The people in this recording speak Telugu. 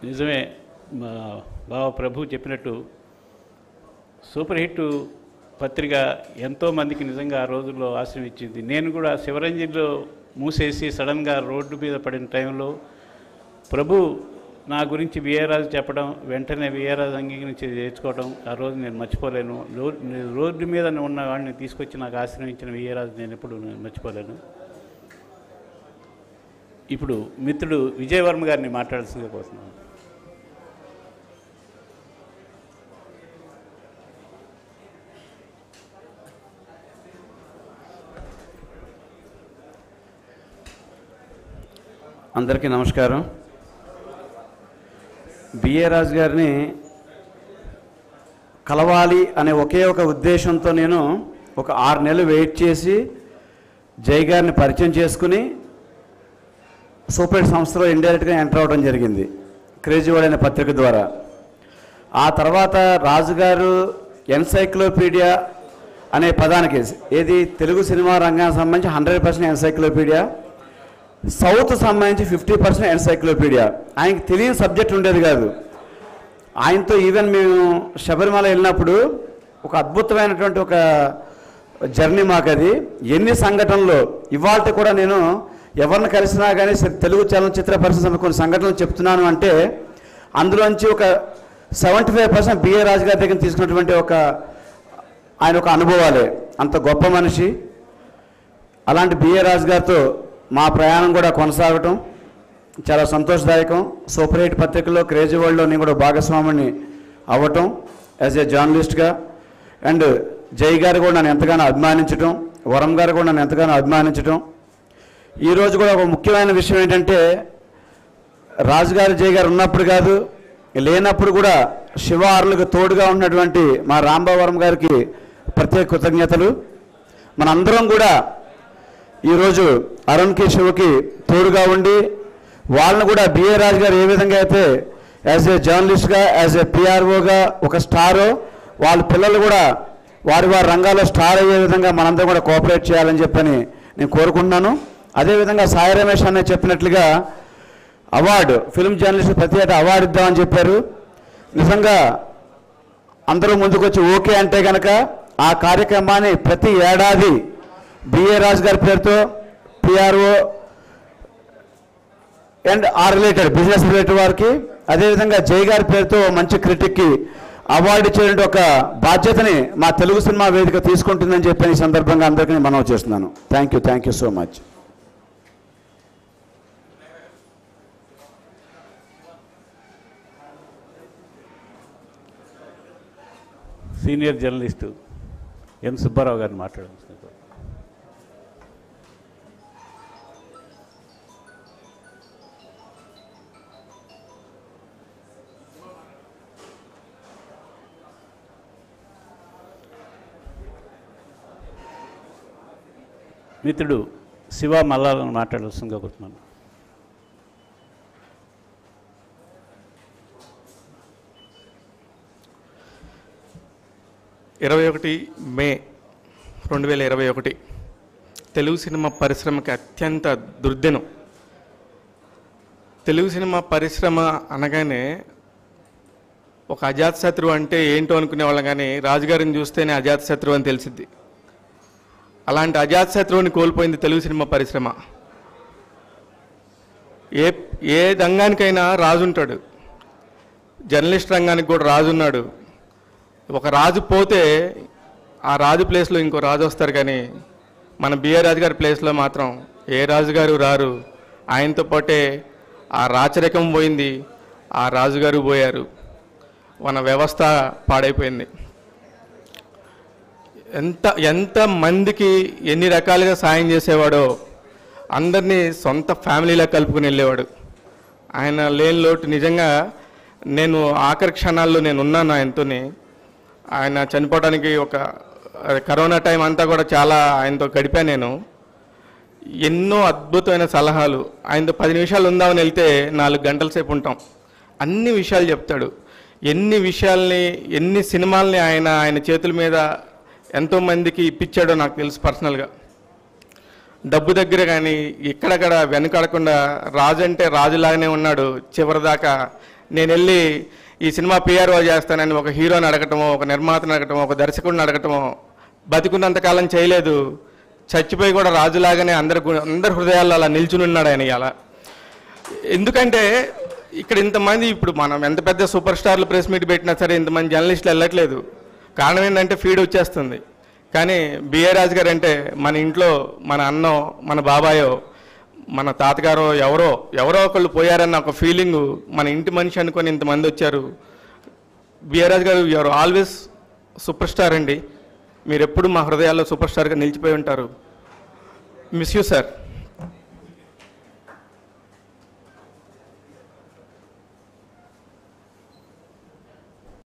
నిజమే మా బావ ప్రభు చెప్పినట్టు సూపర్ హిట్ పత్రిక ఎంతోమందికి నిజంగా ఆ రోజుల్లో ఆశ్రయం ఇచ్చింది నేను కూడా శివరంజన్లో మూసేసి సడన్గా రోడ్డు మీద పడిన టైంలో ప్రభు నా గురించి విఏరాజు చెప్పడం వెంటనే విఏరాజు అంగీకరించి చేర్చుకోవడం ఆ రోజు నేను మర్చిపోలేను లో- రోడ్డు మీద ఉన్న వాడిని తీసుకొచ్చి నాకు ఆశ్రయించిన విఏరాజు నేను ఎప్పుడు నేను మర్చిపోలేను ఇప్పుడు మిత్రుడు విజయవర్మ గారిని మాట్లాడాల్సిందిగా కోరుతున్నాను అందరికీ నమస్కారం బిఏ రాజు గారిని కలవాలి అనే ఒకే ఒక ఉద్దేశంతో నేను ఒక ఆరు నెలలు వెయిట్ చేసి జై గారిని పరిచయం చేసుకుని సూపర్ సంస్థలో ఇండైరెక్ట్గా ఎంటర్ అవ్వడం జరిగింది క్రేజీవాడ్ అనే పత్రిక ద్వారా ఆ తర్వాత రాజుగారు ఎన్సైక్లోపీడియా అనే పదానికి ఏది తెలుగు సినిమా రంగానికి సంబంధించి హండ్రెడ్ పర్సెంట్ ఎన్సైక్లోపీడియా సౌత్ సంబంధించి ఫిఫ్టీ పర్సెంట్ ఎన్సైక్లోపీడియా ఆయనకి తెలియని సబ్జెక్ట్ ఉండేది కాదు ఆయనతో ఈవెన్ మేము శబరిమల వెళ్ళినప్పుడు ఒక అద్భుతమైనటువంటి ఒక జర్నీ మాకు అది ఎన్ని సంఘటనలు ఇవాళ కూడా నేను ఎవరిని కలిసినా కానీ సరే తెలుగు చలనచిత్ర పరిశ్రమ సంబంధించిన కొన్ని సంఘటనలు చెప్తున్నాను అంటే అందులోంచి ఒక seventy five percent B A Raju garu దగ్గర తీసుకున్నటువంటి ఒక ఆయన ఒక అనుభవాలే అంత గొప్ప మనిషి అలాంటి బిఏ రాజు గారితో మా ప్రయాణం కూడా కొనసాగటం చాలా సంతోషదాయకం సూపర్ హిట్ పత్రికలో క్రేజీ వరల్డ్లో నేను కూడా భాగస్వామిని అవ్వటం యాజ్ ఏ జర్నలిస్ట్గా అండ్ జై గారు కూడా నన్ను ఎంతగానో అభిమానించటం వరం గారు కూడా నన్ను ఎంతగానో అభిమానించటం ఈరోజు కూడా ఒక ముఖ్యమైన విషయం ఏంటంటే రాజుగారు జై గారు ఉన్నప్పుడు కాదు లేనప్పుడు కూడా శివ ఆరులకు తోడుగా ఉన్నటువంటి మా రాంబావరం గారికి ప్రత్యేక కృతజ్ఞతలు మనందరం కూడా ఈరోజు అరుణ్కి శివకి తోడుగా ఉండి వాళ్ళని కూడా బిఏ రాజు గారు ఏ విధంగా అయితే యాజ్ ఏ జర్నలిస్ట్గా యాజ్ ఏ పిఆర్ఓగా ఒక స్టారో వాళ్ళ పిల్లలు కూడా వారి వారి రంగాల్లో స్టార్ అయ్యే విధంగా మనందరం కూడా కోఆపరేట్ చేయాలని చెప్పని నేను కోరుకుంటున్నాను అదేవిధంగా సాయి రమేష్ అనే చెప్పినట్లుగా అవార్డు ఫిల్మ్ జర్నలిస్ట్ ప్రతి ఏటా అవార్డు ఇద్దామని చెప్పారు నిజంగా అందరూ ముందుకు వచ్చి ఓకే అంటే కనుక ఆ కార్యక్రమాన్ని ప్రతి ఏడాది బిఏ రాజు గారి పేరుతో పిఆర్ఓ అండ్ ఆ రిలేటెడ్ బిజినెస్ రిలేటెడ్ వారికి అదేవిధంగా జై గారి పేరుతో మంచి క్రిటిక్కి అవార్డు ఇచ్చేటువంటి ఒక బాధ్యతని మా తెలుగు సినిమా వేదిక తీసుకుంటుందని చెప్పి ఈ సందర్భంగా అందరికీ నేను మనవి చేస్తున్నాను thank you thank you so much senior journalist M Subbarao గారిని మాట్లాడాల్సిందిగా కోరుతున్నాను. మిత్రుడు శివ మల్లాలను మాట్లాడాల్సిందిగా కోరుతున్నాను ఇరవై ఒకటి మే రెండు వేల ఇరవై ఒకటి తెలుగు సినిమా పరిశ్రమకి అత్యంత దుర్దినం తెలుగు సినిమా పరిశ్రమ అనగానే ఒక అజాతశత్రువు అంటే ఏంటో అనుకునే వాళ్ళం కానీ రాజుగారిని చూస్తేనే అజాతశత్రువు అని తెలిసిద్ది అలాంటి అజాతశత్రువుని కోల్పోయింది తెలుగు సినిమా పరిశ్రమ ఏ ఏ రంగానికైనా రాజు ఉంటాడు జర్నలిస్ట్ రంగానికి కూడా రాజు ఉన్నాడు ఒక రాజు పోతే ఆ రాజు ప్లేస్లో ఇంకో రాజు వస్తారు కానీ మన బిఆర్ రాజు గారి ప్లేస్లో మాత్రం ఏ రాజుగారు రారు ఆయనతో పాటే ఆ రాచరికం పోయింది ఆ రాజుగారు పోయారు మన వ్యవస్థ పాడైపోయింది ఎంత ఎంత మందికి ఎన్ని రకాలుగా సాయం చేసేవాడో అందరినీ సొంత ఫ్యామిలీలా కలుపుకుని వెళ్ళేవాడు ఆయన లేని లోటు నిజంగా నేను ఆఖరి క్షణాల్లో నేను ఉన్నాను ఆయనతోని ఆయన చనిపోవడానికి ఒక అదే కరోనా టైం అంతా కూడా చాలా ఆయనతో గడిపాను నేను ఎన్నో అద్భుతమైన సలహాలు ఆయనతో పది నిమిషాలు ఉందామని వెళ్తే నాలుగు గంటల సేపు ఉంటాం అన్ని విషయాలు చెప్తాడు ఎన్ని విషయాల్ని ఎన్ని సినిమాల్ని ఆయన ఆయన చేతుల మీద ఎంతోమందికి ఇప్పించాడో నాకు తెలుసు పర్సనల్గా డబ్బు దగ్గర కానీ ఎక్కడక్కడ వెనకాడకుండా రాజు అంటే రాజులాగానే ఉన్నాడు చివరిదాకా నేను వెళ్ళి ఈ సినిమా పిఆర్ఓ చేస్తానని ఒక హీరోని అడగటమో ఒక నిర్మాతను అడగటమో ఒక దర్శకుడిని అడగటమో బతికున్నంతకాలం చేయలేదు చచ్చిపోయి కూడా రాజులాగానే అందరి గు- అందరి హృదయాల్లో అలా నిల్చుని ఉన్నాడు ఆయన అలా ఎందుకంటే ఇక్కడ ఇంతమంది ఇప్పుడు మనం ఎంత పెద్ద సూపర్ స్టార్లు ప్రెస్ మీట్ పెట్టినా సరే ఇంతమంది జర్నలిస్టులు వెళ్ళట్లేదు కారణం ఏంటంటే ఫీడ్ వచ్చేస్తుంది కానీ బిఏ రాజు గారు అంటే మన ఇంట్లో మన అన్నో మన బాబాయో మన తాతగారో ఎవరో ఎవరో ఒకళ్ళు పోయారన్న ఒక ఫీలింగ్ మన ఇంటి మనిషి అనుకొని ఇంతమంది వచ్చారు బిఏ రాజు గారు యూఆర్ ఆల్వేస్ సూపర్ స్టార్ అండి మీరు ఎప్పుడు మా హృదయాల్లో సూపర్ స్టార్గా నిలిచిపోయి ఉంటారు మిస్ యూ సార్